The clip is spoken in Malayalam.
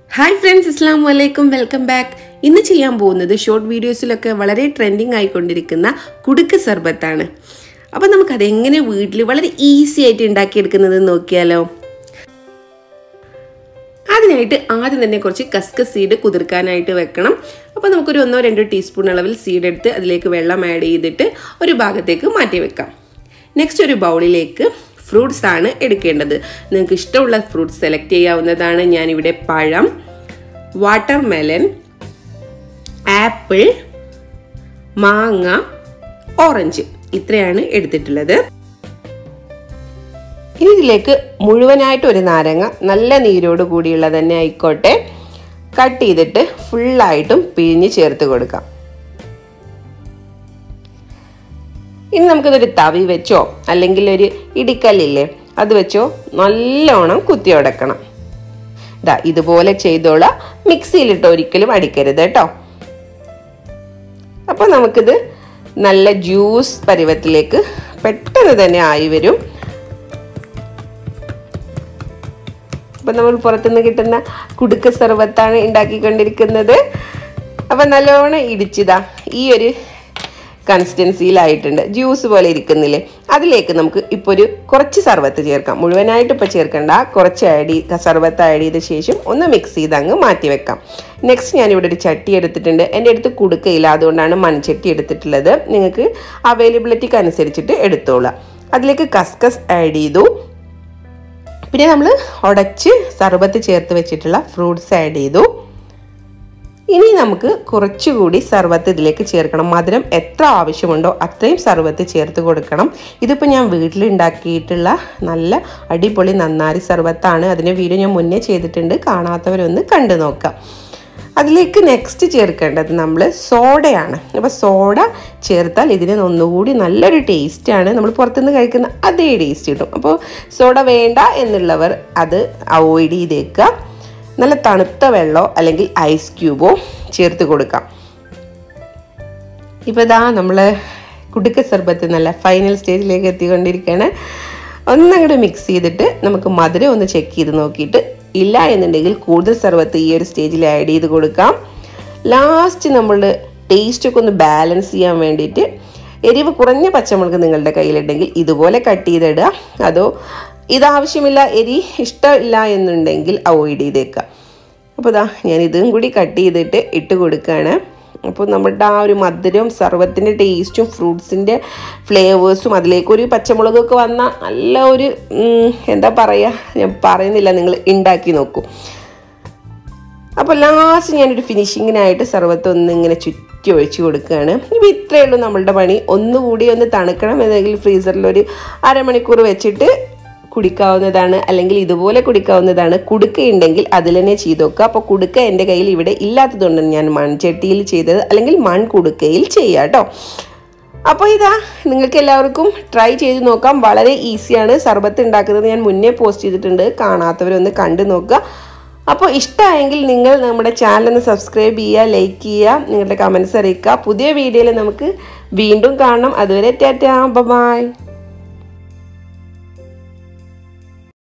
ഹായ് ഫ്രണ്ട്സ് അസ്സാം വലൈക്കും വെൽക്കം ബാക്ക് ഇന്ന് ചെയ്യാൻ പോകുന്നത് ഷോർട്ട് വീഡിയോസിലൊക്കെ വളരെ ട്രെൻഡിങ് ആയിക്കൊണ്ടിരിക്കുന്ന കുടുക്ക് സർബത്താണ് അപ്പോൾ നമുക്കത് എങ്ങനെ വീട്ടിൽ വളരെ ഈസി ആയിട്ട് ഉണ്ടാക്കിയെടുക്കുന്നത് നോക്കിയാലോ അതിനായിട്ട് ആദ്യം തന്നെ കുറച്ച് കസ്കസ് സീഡ് കുതിർക്കാനായിട്ട് വെക്കണം അപ്പോൾ നമുക്കൊരു ഒന്നോ രണ്ടോ ടീസ്പൂൺ അളവിൽ സീഡ് എടുത്ത് അതിലേക്ക് വെള്ളം ആഡ് ചെയ്തിട്ട് ഒരു ഭാഗത്തേക്ക് മാറ്റി വെക്കാം നെക്സ്റ്റ് ഒരു ബൗളിലേക്ക് ഫ്രൂട്ട്സ് ആണ് എടുക്കേണ്ടത് നിങ്ങൾക്ക് ഇഷ്ടമുള്ള ഫ്രൂട്ട്സ് സെലക്ട് ചെയ്യാവുന്നതാണ് ഞാനിവിടെ പഴം വാട്ടർ മെലൻ ആപ്പിൾ മാങ്ങ ഓറഞ്ച് ഇത്രയാണ് എടുത്തിട്ടുള്ളത് ഇനി ഇതിലേക്ക് മുഴുവനായിട്ട് ഒരു നാരങ്ങ നല്ല നീരോട് കൂടിയുള്ള തന്നെ ആയിക്കോട്ടെ കട്ട് ചെയ്തിട്ട് ഫുള്ളായിട്ടും പിഴിഞ്ഞ് ചേർത്ത് കൊടുക്കാം ഇനി നമുക്കിതൊരു തവി വെച്ചോ അല്ലെങ്കിൽ ഒരു ഇടിക്കല്ലില്ലേ അത് വെച്ചോ നല്ലോണം കുത്തി ഉടക്കണം ഇതാ ഇതുപോലെ ചെയ്തോളാം മിക്സിയിലിട്ട് ഒരിക്കലും അടിക്കരുത് കേട്ടോ അപ്പോൾ നമുക്കിത് നല്ല ജ്യൂസ് പരുവത്തിലേക്ക് പെട്ടെന്ന് തന്നെ ആയി വരും അപ്പം നമ്മൾ പുറത്തുനിന്ന് കിട്ടുന്ന കുടുക്ക സർവത്താണ് ഉണ്ടാക്കിക്കൊണ്ടിരിക്കുന്നത് അപ്പം നല്ലോണം ഇടിച്ചതാ ഈ ഒരു കൺസിസ്റ്റൻസിയിലായിട്ടുണ്ട് ജ്യൂസ് പോലെ ഇരിക്കുന്നില്ലേ അതിലേക്ക് നമുക്ക് ഇപ്പോൾ ഒരു കുറച്ച് സർവത്ത് ചേർക്കാം മുഴുവനായിട്ട് ഇപ്പോൾ ചേർക്കണ്ട കുറച്ച് ആഡ് സർവത്ത് ആഡ് ചെയ്ത ശേഷം ഒന്ന് മിക്സ് ചെയ്ത് അങ്ങ് മാറ്റി വെക്കാം നെക്സ്റ്റ് ഞാനിവിടെ ഒരു ചട്ടി എടുത്തിട്ടുണ്ട് എൻ്റെ അടുത്ത് കുടുക്കയില്ല അതുകൊണ്ടാണ് മൺചട്ടി എടുത്തിട്ടുള്ളത് നിങ്ങൾക്ക് അവൈലബിലിറ്റിക്ക് അനുസരിച്ചിട്ട് എടുത്തോളാം അതിലേക്ക് കസ്കസ് ആഡ് ചെയ്തു പിന്നെ നമ്മൾ ഉടച്ച് സർബത്ത് ചേർത്ത് വെച്ചിട്ടുള്ള ഫ്രൂട്ട്സ് ആഡ് ചെയ്തു ഇനി നമുക്ക് കുറച്ചുകൂടി സർബത്ത് ഇതിലേക്ക് ചേർക്കണം മധുരം എത്ര ആവശ്യമുണ്ടോ അത്രയും സർബത്ത് ചേർത്ത് കൊടുക്കണം ഇതിപ്പോൾ ഞാൻ വീട്ടിലുണ്ടാക്കിയിട്ടുള്ള നല്ല അടിപൊളി നന്നാരി സർബത്താണ് അതിൻ്റെ വീഡിയോ ഞാൻ മുന്നേ ചെയ്തിട്ടുണ്ട് കാണാത്തവരൊന്ന് കണ്ടു നോക്കാം അതിലേക്ക് നെക്സ്റ്റ് ചേർക്കേണ്ടത് നമ്മൾ സോഡയാണ് അപ്പോൾ സോഡ ചേർത്താൽ ഇതിന് ഒന്നുകൂടി നല്ലൊരു ടേസ്റ്റാണ് നമ്മൾ പുറത്തുനിന്ന് കഴിക്കുന്ന അതേ ടേസ്റ്റ് കിട്ടും അപ്പോൾ സോഡ വേണ്ട എന്നുള്ളവർ അത് അവോയ്ഡ് ചെയ്തേക്കുക നല്ല തണുത്ത വെള്ളമോ അല്ലെങ്കിൽ ഐസ് ക്യൂബോ ചേർത്ത് കൊടുക്കാം ഇപ്പോൾ ഇതാ നമ്മൾ കുടുക്ക സർബത്ത് നല്ല ഫൈനൽ സ്റ്റേജിലേക്ക് എത്തിക്കൊണ്ടിരിക്കുകയാണ് ഒന്നങ്ങോട്ട് മിക്സ് ചെയ്തിട്ട് നമുക്ക് മധുരം ഒന്ന് ചെക്ക് ചെയ്ത് നോക്കിയിട്ട് ഇല്ല എന്നുണ്ടെങ്കിൽ കൂടുതൽ സർബത്ത് ഈ ഒരു സ്റ്റേജിൽ ആഡ് ചെയ്ത് കൊടുക്കാം ലാസ്റ്റ് നമ്മൾ ടേസ്റ്റൊക്കെ ഒന്ന് ബാലൻസ് ചെയ്യാൻ വേണ്ടിയിട്ട് എരിവ് കുറഞ്ഞ പച്ചമുളക് നിങ്ങളുടെ കയ്യിലുണ്ടെങ്കിൽ ഇതുപോലെ കട്ട് ചെയ്തിടുക അതോ ഇതാവശ്യമില്ല എരി ഇഷ്ടമില്ല എന്നുണ്ടെങ്കിൽ അവോയ്ഡ് ചെയ്തേക്കുക അപ്പോൾ ഇതാ ഞാൻ ഇതും കൂടി കട്ട് ചെയ്തിട്ട് ഇട്ട് കൊടുക്കുകയാണ് അപ്പോൾ നമ്മുടെ ആ ഒരു മധുരവും സർവത്തിൻ്റെ ടേസ്റ്റും ഫ്രൂട്ട്സിൻ്റെ ഫ്ലേവേഴ്സും അതിലേക്ക് ഒരു പച്ചമുളകൊക്കെ വന്ന നല്ല ഒരു എന്താ പറയുക ഞാൻ പറയുന്നില്ല നിങ്ങൾ ഉണ്ടാക്കി നോക്കൂ അപ്പോൾ ലാസ്റ്റ് ഞാനൊരു ഫിനിഷിങ്ങിനായിട്ട് സർവത്ത് ഒന്ന് ഇങ്ങനെ ചുറ്റി ഒഴിച്ചു കൊടുക്കുകയാണ് ഇപ്പോൾ ഇത്രയേ ഉള്ളൂ നമ്മളുടെ പണി ഒന്നുകൂടി ഒന്ന് തണുക്കണം എന്നെങ്കിൽ ഫ്രീസറിലൊരു അരമണിക്കൂർ വെച്ചിട്ട് കുടിക്കാവുന്നതാണ് അല്ലെങ്കിൽ ഇതുപോലെ കുടിക്കാവുന്നതാണ് കുടുക്ക ഉണ്ടെങ്കിൽ അതിൽ തന്നെ ചെയ്ത് നോക്കുക അപ്പോൾ കുടുക്ക എൻ്റെ കയ്യിൽ ഇവിടെ ഇല്ലാത്തതുകൊണ്ടാണ് ഞാൻ മൺചട്ടിയിൽ ചെയ്തത് അല്ലെങ്കിൽ മൺ കുടുക്കയിൽ ചെയ്യുക കേട്ടോ അപ്പോൾ ഇതാ നിങ്ങൾക്ക് എല്ലാവർക്കും ട്രൈ ചെയ്ത് നോക്കാം വളരെ ഈസിയാണ് സർബത്ത് ഉണ്ടാക്കുന്നത് ഞാൻ മുന്നേ പോസ്റ്റ് ചെയ്തിട്ടുണ്ട് കാണാത്തവരൊന്ന് കണ്ടു നോക്കുക അപ്പോൾ ഇഷ്ടമായെങ്കിൽ നിങ്ങൾ നമ്മുടെ ചാനൽ ഒന്ന് സബ്സ്ക്രൈബ് ചെയ്യുക ലൈക്ക് ചെയ്യുക നിങ്ങളുടെ കമൻസ് അറിയിക്കുക പുതിയ വീഡിയോയിൽ നമുക്ക് വീണ്ടും കാണണം അതുവരെ ടാറ്റാ ബൈ